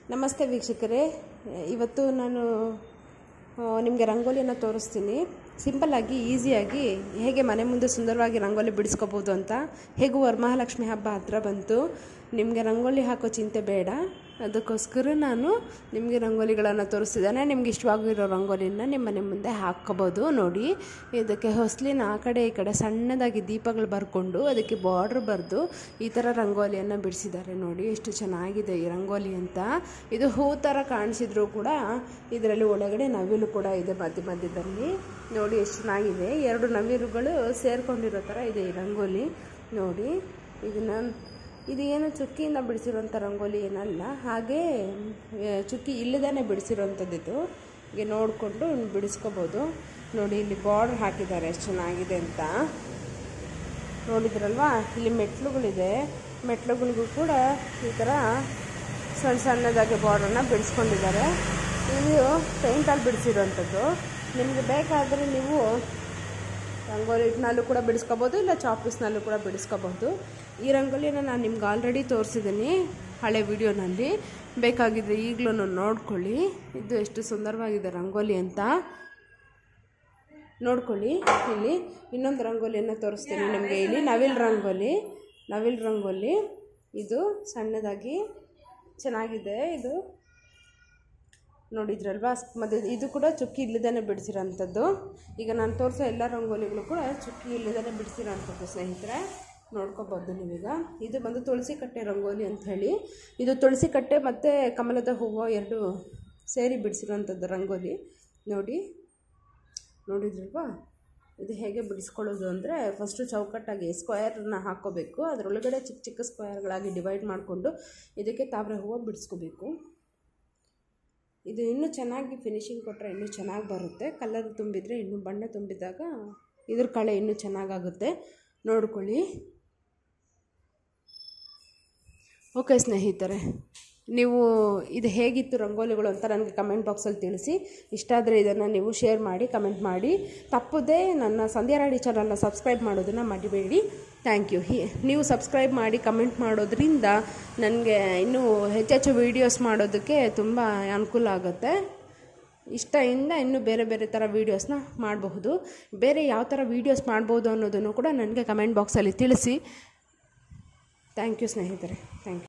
ನಮಸ್ತೆ ವೀಕ್ಷಕರೇ ಇವತ್ತು ನಾನು ನಿಮಗೆ ರಂಗೋಲಿಯನ್ನು ತೋರಿಸ್ತೀನಿ ಸಿಂಪಲ್ಲಾಗಿ ಈಸಿಯಾಗಿ ಹೇಗೆ ಮನೆ ಮುಂದೆ ಸುಂದರವಾಗಿ ರಂಗೋಲಿ ಬಿಡಿಸ್ಕೋಬೋದು ಅಂತ ಹೇಗೂ ವರಮಹಾಲಕ್ಷ್ಮಿ ಹಬ್ಬ ಹತ್ರ ಬಂತು ನಿಮಗೆ ರಂಗೋಲಿ ಹಾಕೋ ಚಿಂತೆ ಬೇಡ ಅದಕ್ಕೋಸ್ಕರ ನಾನು ನಿಮಗೆ ರಂಗೋಲಿಗಳನ್ನು ತೋರಿಸ್ತಿದ್ದಾನೆ ನಿಮ್ಗೆ ಇಷ್ಟವಾಗಿರೋ ರಂಗೋಲಿನ ನಿಮ್ಮ ಮನೆ ಮುಂದೆ ಹಾಕ್ಕೋಬೋದು ನೋಡಿ ಇದಕ್ಕೆ ಹೊಸ್ಲಿನ ಆ ಕಡೆ ಈ ಕಡೆ ಸಣ್ಣದಾಗಿ ದೀಪಗಳು ಬರ್ಕೊಂಡು ಅದಕ್ಕೆ ಬಾರ್ಡ್ರ್ ಬರೆದು ಈ ಥರ ರಂಗೋಲಿಯನ್ನು ಬಿಡಿಸಿದ್ದಾರೆ ನೋಡಿ ಎಷ್ಟು ಚೆನ್ನಾಗಿದೆ ಈ ರಂಗೋಲಿ ಅಂತ ಇದು ಹೂ ಥರ ಕಾಣಿಸಿದ್ರು ಕೂಡ ಇದರಲ್ಲಿ ಒಳಗಡೆ ನವಿಲು ಕೂಡ ಇದೆ ಮಧ್ಯ ಮಧ್ಯದಲ್ಲಿ ನೋಡಿ ಎಷ್ಟು ಚೆನ್ನಾಗಿದೆ ಎರಡು ನವಿಲುಗಳು ಸೇರ್ಕೊಂಡಿರೋ ಥರ ಇದೆ ಈ ರಂಗೋಲಿ ನೋಡಿ ಇದನ್ನು ಇದು ಏನು ಚುಕ್ಕಿಯಿಂದ ಬಿಡಿಸಿರೋಂಥ ರಂಗೋಲಿ ಏನಲ್ಲ ಹಾಗೆ ಆ, ಚುಕ್ಕಿ ಇಲ್ಲದೇ ಬಿಡಿಸಿರೋಂಥದ್ದು ಇದು ಹೀಗೆ ನೋಡಿಕೊಂಡು ಬಿಡಿಸ್ಕೋಬೋದು ನೋಡಿ ಇಲ್ಲಿ ಬಾರ್ಡ್ರ್ ಹಾಕಿದ್ದಾರೆ ಎಷ್ಟು ಚೆನ್ನಾಗಿದೆ ಅಂತ ನೋಡಿದ್ರಲ್ವಾ ಇಲ್ಲಿ ಮೆಟ್ಲುಗಳಿದೆ ಮೆಟ್ಲುಗಳಿಗೂ ಕೂಡ ಈ ಥರ ಸಣ್ಣ ಸಣ್ಣದಾಗಿ ಬಾರ್ಡ್ರನ್ನ ಬಿಡಿಸ್ಕೊಂಡಿದ್ದಾರೆ ಇದು ಪೇಂಟಲ್ಲಿ ಬಿಡಿಸಿರೋಂಥದ್ದು ನಿಮಗೆ ಬೇಕಾದರೆ ನೀವು ರಂಗೋಲಿನಲ್ಲೂ ಕೂಡ ಬಿಡಿಸ್ಕೋಬೋದು ಇಲ್ಲ ಚಾಪೀಸ್ನಲ್ಲೂ ಕೂಡ ಬಿಡಿಸ್ಕೋಬೋದು ಈ ರಂಗೋಲಿನ ನಾನು ನಿಮ್ಗೆ ಆಲ್ರೆಡಿ ತೋರಿಸಿದ್ದೀನಿ ಹಳೆ ವಿಡಿಯೋನಲ್ಲಿ ಬೇಕಾಗಿದ್ದರೆ ಈಗಲೂ ನೋಡ್ಕೊಳ್ಳಿ ಇದು ಎಷ್ಟು ಸುಂದರವಾಗಿದೆ ರಂಗೋಲಿ ಅಂತ ನೋಡ್ಕೊಳ್ಳಿ ಇಲ್ಲಿ ಇನ್ನೊಂದು ರಂಗೋಲಿಯನ್ನು ತೋರಿಸ್ತೀನಿ ನಿಮಗೆ ಇಲ್ಲಿ ನವಿಲ್ ರಂಗೋಲಿ ನವಿಲ್ ರಂಗೋಲಿ ಇದು ಸಣ್ಣದಾಗಿ ಚೆನ್ನಾಗಿದೆ ಇದು ನೋಡಿದ್ರಲ್ವಾ ಮತ್ತು ಇದು ಕೂಡ ಚುಕ್ಕಿ ಇಲ್ಲದೇ ಬಿಡಿಸಿರೋಂಥದ್ದು ಈಗ ನಾನು ತೋರಿಸೋ ಎಲ್ಲ ರಂಗೋಲಿಗಳು ಕೂಡ ಚುಕ್ಕಿ ಇಲ್ಲದೇ ಬಿಡಿಸಿರೋಂಥದ್ದು ಸ್ನೇಹಿತರೆ ನೋಡ್ಕೋಬೋದು ನೀವೀಗ ಇದು ಬಂದು ತುಳಸಿ ಕಟ್ಟೆ ರಂಗೋಲಿ ಅಂತ ಹೇಳಿ ಇದು ತುಳಸಿ ಕಟ್ಟೆ ಮತ್ತು ಕಮಲದ ಹೂವು ಎರಡು ಸೇರಿ ಬಿಡಿಸಿರೋಂಥದ್ದು ರಂಗೋಲಿ ನೋಡಿ ನೋಡಿದ್ರಲ್ವಾ ಇದು ಹೇಗೆ ಬಿಡಿಸ್ಕೊಳ್ಳೋದು ಅಂದರೆ ಫಸ್ಟು ಚೌಕಟ್ಟಾಗಿ ಸ್ಕ್ವೇರ್ನ ಹಾಕ್ಕೋಬೇಕು ಅದರೊಳಗಡೆ ಚಿಕ್ಕ ಚಿಕ್ಕ ಸ್ಕ್ವೇರ್ಗಳಾಗಿ ಡಿವೈಡ್ ಮಾಡಿಕೊಂಡು ಇದಕ್ಕೆ ತಾವರೆ ಹೂವು ಬಿಡಿಸ್ಕೋಬೇಕು ಇದು ಇನ್ನೂ ಚೆನ್ನಾಗಿ ಫಿನಿಶಿಂಗ್ ಕೊಟ್ಟರೆ ಇನ್ನೂ ಚೆನ್ನಾಗಿ ಬರುತ್ತೆ ಕಲರ್ ತುಂಬಿದರೆ ಇನ್ನೂ ಬಣ್ಣ ತುಂಬಿದಾಗ ಇದ್ರ ಕಳೆ ಇನ್ನೂ ಚೆನ್ನಾಗಾಗುತ್ತೆ ನೋಡ್ಕೊಳ್ಳಿ ಓಕೆ ಸ್ನೇಹಿತರೆ ನೀವು ಇದು ಹೇಗಿತ್ತು ರಂಗೋಲಿಗಳು ಅಂತ ನನಗೆ ಕಮೆಂಟ್ ಬಾಕ್ಸಲ್ಲಿ ತಿಳಿಸಿ ಇಷ್ಟ ಆದರೆ ಇದನ್ನು ನೀವು ಶೇರ್ ಮಾಡಿ ಕಮೆಂಟ್ ಮಾಡಿ ತಪ್ಪದೇ ನನ್ನ ಸಂಧ್ಯಾ ರಾಡಿ ಚಾನಲ್ನ ಸಬ್ಸ್ಕ್ರೈಬ್ ಮಾಡೋದನ್ನು ಮರಿಬೇಡಿ ಥ್ಯಾಂಕ್ ಯು ಹಿ ನೀವು ಸಬ್ಸ್ಕ್ರೈಬ್ ಮಾಡಿ ಕಮೆಂಟ್ ಮಾಡೋದ್ರಿಂದ ನನಗೆ ಇನ್ನೂ ಹೆಚ್ಚೆಚ್ಚು ವೀಡಿಯೋಸ್ ಮಾಡೋದಕ್ಕೆ ತುಂಬ ಅನುಕೂಲ ಆಗುತ್ತೆ ಇಷ್ಟದಿಂದ ಇನ್ನೂ ಬೇರೆ ಬೇರೆ ಥರ ವೀಡಿಯೋಸ್ನ ಮಾಡಬಹುದು ಬೇರೆ ಯಾವ ಥರ ವೀಡಿಯೋಸ್ ಮಾಡ್ಬೋದು ಅನ್ನೋದನ್ನು ಕೂಡ ನನಗೆ ಕಮೆಂಟ್ ಬಾಕ್ಸಲ್ಲಿ ತಿಳಿಸಿ ಥ್ಯಾಂಕ್ ಯು ಸ್ನೇಹಿತರೆ ಥ್ಯಾಂಕ್ ಯು